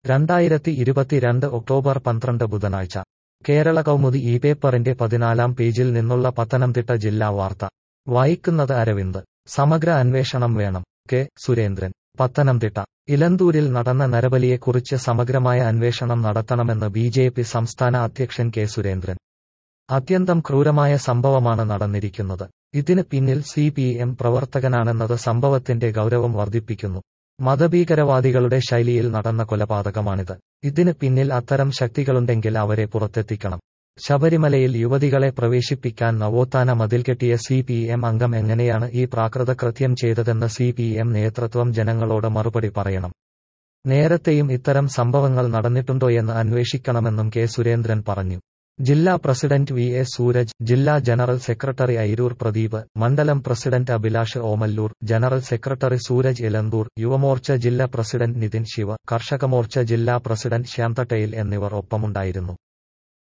രണ്ടായിരത്തി ഇരുപത്തിരണ്ട് ഒക്ടോബർ പന്ത്രണ്ട് ബുധനാഴ്ച കേരള കൗമുദി ഈ പേപ്പറിന്റെ പതിനാലാം പേജിൽ നിന്നുള്ള പത്തനംതിട്ട ജില്ലാ വാർത്ത വായിക്കുന്നത് അരവിന്ദ് സമഗ്ര അന്വേഷണം വേണം കെ സുരേന്ദ്രൻ പത്തനംതിട്ട ഇലന്തൂരിൽ നടന്ന നരബലിയെക്കുറിച്ച് സമഗ്രമായ അന്വേഷണം നടത്തണമെന്ന് ബി ജെ പി സംസ്ഥാന അധ്യക്ഷൻ കെ സുരേന്ദ്രൻ അത്യന്തം ക്രൂരമായ സംഭവമാണ് നടന്നിരിക്കുന്നത് ഇതിന് പിന്നിൽ സി പി എം പ്രവർത്തകനാണെന്നത് സംഭവത്തിന്റെ ഗൗരവം വർദ്ധിപ്പിക്കുന്നു മതഭീകരവാദികളുടെ ശൈലിയിൽ നടന്ന കൊലപാതകമാണിത് ഇതിന് പിന്നിൽ അത്തരം ശക്തികളുണ്ടെങ്കിൽ അവരെ പുറത്തെത്തിക്കണം ശബരിമലയിൽ യുവതികളെ പ്രവേശിപ്പിക്കാൻ നവോത്ഥാന മതിൽ കെട്ടിയ സി പി എം അംഗം എങ്ങനെയാണ് ഈ പ്രാകൃതകൃത്യം ചെയ്തതെന്ന് സി പി എം നേതൃത്വം ജനങ്ങളോട് മറുപടി പറയണം നേരത്തെയും ഇത്തരം സംഭവങ്ങൾ നടന്നിട്ടുണ്ടോയെന്ന് അന്വേഷിക്കണമെന്നും കെ സുരേന്ദ്രൻ പറഞ്ഞു ജില്ലാ പ്രസിഡന്റ് വി എ സൂരജ് ജില്ലാ ജനറൽ സെക്രട്ടറി ഐരൂർ പ്രദീപ് മണ്ഡലം president Abhilash Omalloor general secretary Sooraj Elanthoor Yuvamorcha ജില്ലാ പ്രസിഡന്റ് നിതിൻ ശിവ കർഷകമോർച്ച ജില്ലാ പ്രസിഡന്റ് ശ്യാംതട്ടയിൽ എന്നിവർ ഒപ്പമുണ്ടായിരുന്നു